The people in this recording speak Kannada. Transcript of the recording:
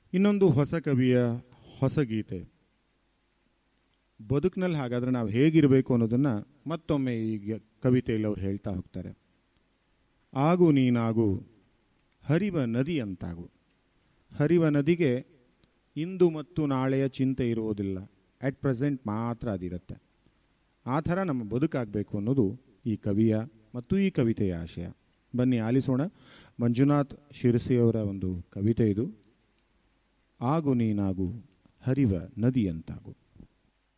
ಇನ್ನೊಂದು ಹೊಸ ಕವಿಯ ಹೊಸ ಗೀತೆ ಬದುಕಿನಲ್ಲಿ ಹಾಗಾದ್ರೆ ನಾವು ಹೇಗಿರಬೇಕು ಅನ್ನೋದನ್ನ ಮತ್ತೊಮ್ಮೆ ಈ ಕವಿತೆಯಲ್ಲಿ ಅವ್ರು ಹೇಳ್ತಾ ಹೋಗ್ತಾರೆ ಆಗು ನೀನಾಗು ಹರಿವ ನದಿ ಅಂತಾಗು ಹರಿವ ನದಿಗೆ ಇಂದು ಮತ್ತು ನಾಳೆಯ ಚಿಂತೆ ಇರುವುದಿಲ್ಲ ಅಟ್ ಪ್ರೆಸೆಂಟ್ ಮಾತ್ರ ಅದಿರುತ್ತೆ ಆ ಥರ ನಮ್ಮ ಬದುಕಾಗಬೇಕು ಅನ್ನೋದು ಈ ಕವಿಯ ಮತ್ತು ಈ ಕವಿತೆಯ ಆಶಯ ಬನ್ನಿ ಆಲಿಸೋಣ ಮಂಜುನಾಥ್ ಶಿರಸಿಯವರ ಒಂದು ಕವಿತೆ ಇದು ಆಗು ನೀನಾಗು ಹರಿವ ನದಿಯಂತಾಗು